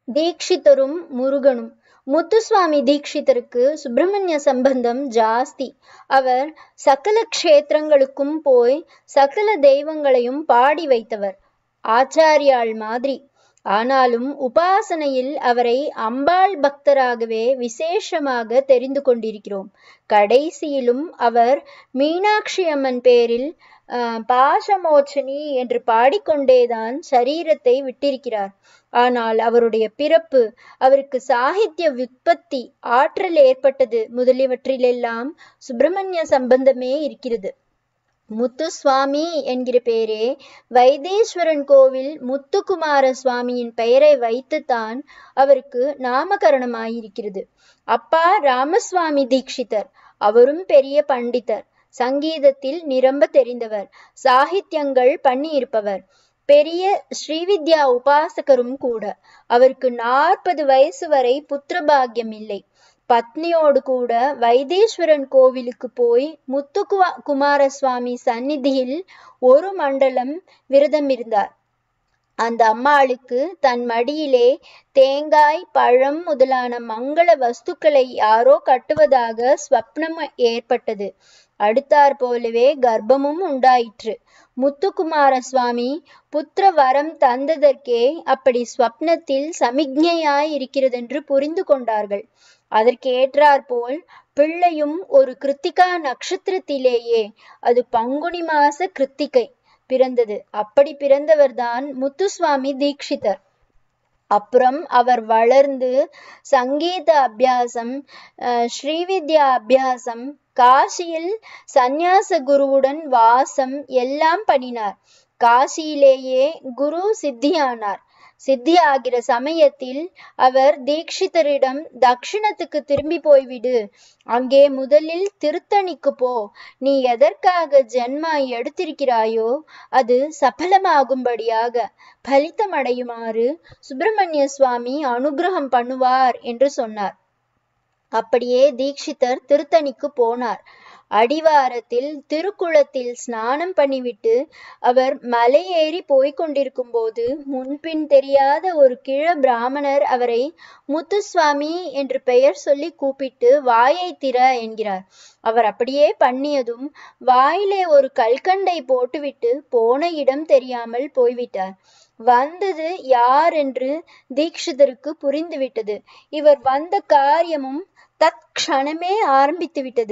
தீக்ஷிதரும் முருகனும் முத்துசுவாமி தீக்ஷிதருக்கு சுப்பிரமணிய சம்பந்தம் ஜாஸ்தி அவர் சகல க்ஷேத்திரங்களுக்கும் போய் சகல தெய்வங்களையும் பாடி வைத்தவர் ஆச்சாரியாள் மாதிரி ஆனாலும் உபாசனையில் அவரை அம்பாள் பக்தராகவே விசேஷமாக தெரிந்து கொண்டிருக்கிறோம் கடைசியிலும் அவர் மீனாட்சி அம்மன் பேரில் ஆஹ், பாசமோச்சனி என்று பாடிக்கொண்டேதான் சரீரத்தை விட்டிருக்கிறார் ஆனால் அவருடைய பிறப்பு அவருக்கு சாகித்ய விற்பத்தி ஆற்றல் ஏற்பட்டது முதலியவற்றிலெல்லாம் சுப்பிரமணிய சம்பந்தமே இருக்கிறது முத்துசுவாமி என்கிற பேரே வைத்தீஸ்வரன் கோவில் முத்துக்குமார சுவாமியின் பெயரை வைத்துத்தான் அவருக்கு நாமகரணமாயிருக்கிறது அப்பா ராமசுவாமி தீக்ஷிதர் அவரும் பெரிய பண்டிதர் சங்கீதத்தில் நிரம்ப தெரிந்தவர் சாகித்யங்கள் பண்ணியிருப்பவர் பெரிய ஸ்ரீவித்யா உபாசகரும் கூட அவருக்கு நாற்பது வயசு வரை புத்திரபாகியம் இல்லை பத்னியோடு கூட வைத்தீஸ்வரன் கோவிலுக்கு போய் முத்துக்குவா குமாரசுவாமி சந்நிதியில் ஒரு மண்டலம் விரதம் இருந்தார் அந்த அம்மாளுக்கு தன் மடியிலே தேங்காய் பழம் முதலான மங்கள வஸ்துக்களை யாரோ கட்டுவதாக ஸ்வப்னம் ஏற்பட்டது அடுத்தாற் போலவே கர்ப்பமும் உண்டாயிற்று முத்துக்குமார சுவாமி புத்திர வரம் தந்ததற்கே அப்படி ஸ்வப்னத்தில் சமிக்ஞையாய் இருக்கிறதென்று புரிந்து கொண்டார்கள் அதற்கேற்றாற்போல் பிள்ளையும் ஒரு கிருத்திகா நட்சத்திரத்திலேயே அது பங்குனி மாச கிருத்திகை பிறந்தது அப்படி பிறந்தவர்தான் முத்துசுவாமி தீக்ஷிதர் அப்புறம் அவர் வளர்ந்து சங்கீத அபியாசம் அஹ், ஸ்ரீவித்யா அபியாசம் காசியில் சந்நியாச குருவுடன் வாசம் எல்லாம் பண்ணினார் காசியிலேயே குரு சித்தியானார் சித்தியாகிற சமயத்தில் அவர் தீக்ஷிதரிடம் தக்ஷிணத்துக்கு திரும்பி போய்விடு அங்கே முதலில் திருத்தணிக்கு போ நீ எதற்காக ஜென்மா எடுத்திருக்கிறாயோ அது சபலமாகும்படியாக பலித்தமடையுமாறு சுப்பிரமணிய சுவாமி அனுகிரகம் பண்ணுவார் என்று சொன்னார் அப்படியே தீக்ஷிதர் திருத்தணிக்கு போனார் அடிவாரத்தில் திருக்குளத்தில் ஸ்நானம் பண்ணிவிட்டு அவர் மலை ஏறி போய்க் கொண்டிருக்கும் போது முன்பின் தெரியாத ஒரு கிழ பிராமணர் அவரை முத்துசுவாமி என்று பெயர் சொல்லி கூப்பிட்டு வாயை திற என்கிறார் அவர் அப்படியே பண்ணியதும் வாயிலே ஒரு கல்கண்டை போட்டுவிட்டு போன இடம் தெரியாமல் போய்விட்டார் வந்தது யார் என்று தீக்ஷிதருக்கு புரிந்துவிட்டது இவர் வந்த காரியமும் தற்க்ஷணமே ஆரம்பித்து விட்டது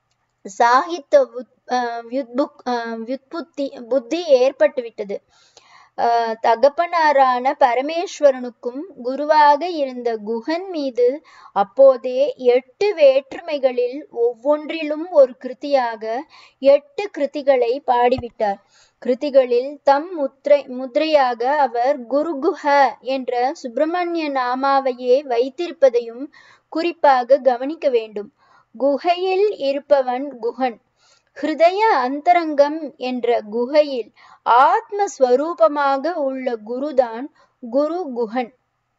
சாகித்ய வுத்- ஆஹ் வியுத்புக்- ஆஹ் வியுத்புத்தி புத்தி ஏற்பட்டு விட்டது ஆஹ் தகப்பனாரான பரமேஸ்வரனுக்கும் குருவாக இருந்த குஹன் மீது அப்போதே எட்டு வேற்றுமைகளில் ஒவ்வொன்றிலும் ஒரு கிருதியாக எட்டு கிருதிகளை பாடிவிட்டார் கிருதிகளில் தம் முத்ரை முத்ரையாக அவர் குருகுஹ என்ற சுப்பிரமணிய நாமாவையே வைத்திருப்பதையும் குறிப்பாக கவனிக்க வேண்டும் குகையில் இருப்பவன் குஹன் ஹிருதய அந்தரங்கம் என்ற குகையில் ஆத்மஸ்வரூபமாக உள்ள குருதான் குரு குஹன்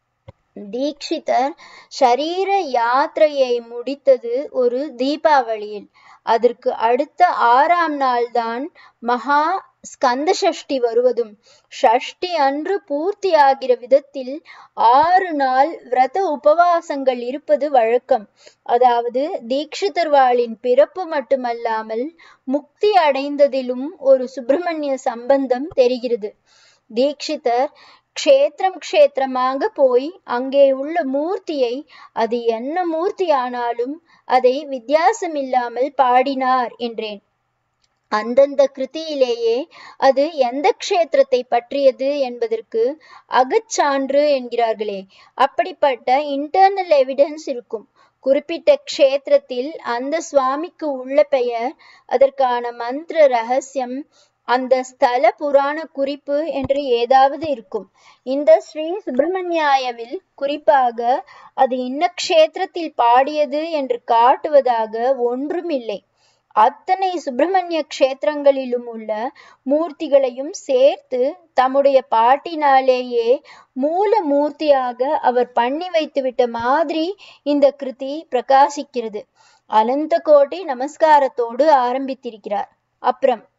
தீக்ஷிதர் ஷரீர யாத்திரையை முடித்தது ஒரு தீபாவளியில் அதற்கு அடுத்த ஆறாம் நாள்தான் மகா ஸ்கந்த சஷ்டி வருவதும் ஷஷ்டி அன்று பூர்த்தியாகிற விதத்தில் ஆறு நாள் விரத உபவாசங்கள் இருப்பது வழக்கம் அதாவது தீக்ஷிதர்வாளின் பிறப்பு மட்டுமல்லாமல் முக்தி அடைந்ததிலும் ஒரு சுப்பிரமணிய சம்பந்தம் தெரிகிறது தீக்ஷிதர் க்ஷேத்திரம் க்ஷேத்திரமாக போய் அங்கே உள்ள மூர்த்தியை அது என்ன மூர்த்தி ஆனாலும் அதை வித்தியாசமில்லாமல் பாடினார் என்றேன் அந்தந்த கிருதியிலேயே அது எந்த க்ஷேத்திரத்தை பற்றியது என்பதற்கு அகச்சான்று என்கிறார்களே அப்படிப்பட்ட இன்டர்னல் எவிடன்ஸ் இருக்கும் குறிப்பிட்ட க்ஷேத்திரத்தில் அந்த சுவாமிக்கு உள்ள பெயர் அதற்கான மந்திர ரகசியம் அந்த ஸ்தல புராண குறிப்பு என்று ஏதாவது இருக்கும் இந்த ஸ்ரீ சுப்பிரமணியாயவில் குறிப்பாக அது இன்ன க்ஷேத்திரத்தில் பாடியது என்று காட்டுவதாக ஒன்றும் இல்லை அத்தனை சுப்பிரமணிய க்ஷேத்திரங்களிலும் உள்ள மூர்த்திகளையும் சேர்த்து தம்முடைய பாட்டினாலேயே மூல மூர்த்தியாக அவர் பண்ணி வைத்துவிட்ட மாதிரி இந்த கிருதி பிரகாசிக்கிறது அனந்த கோடி நமஸ்காரத்தோடு ஆரம்பித்திருக்கிறார் அப்புறம்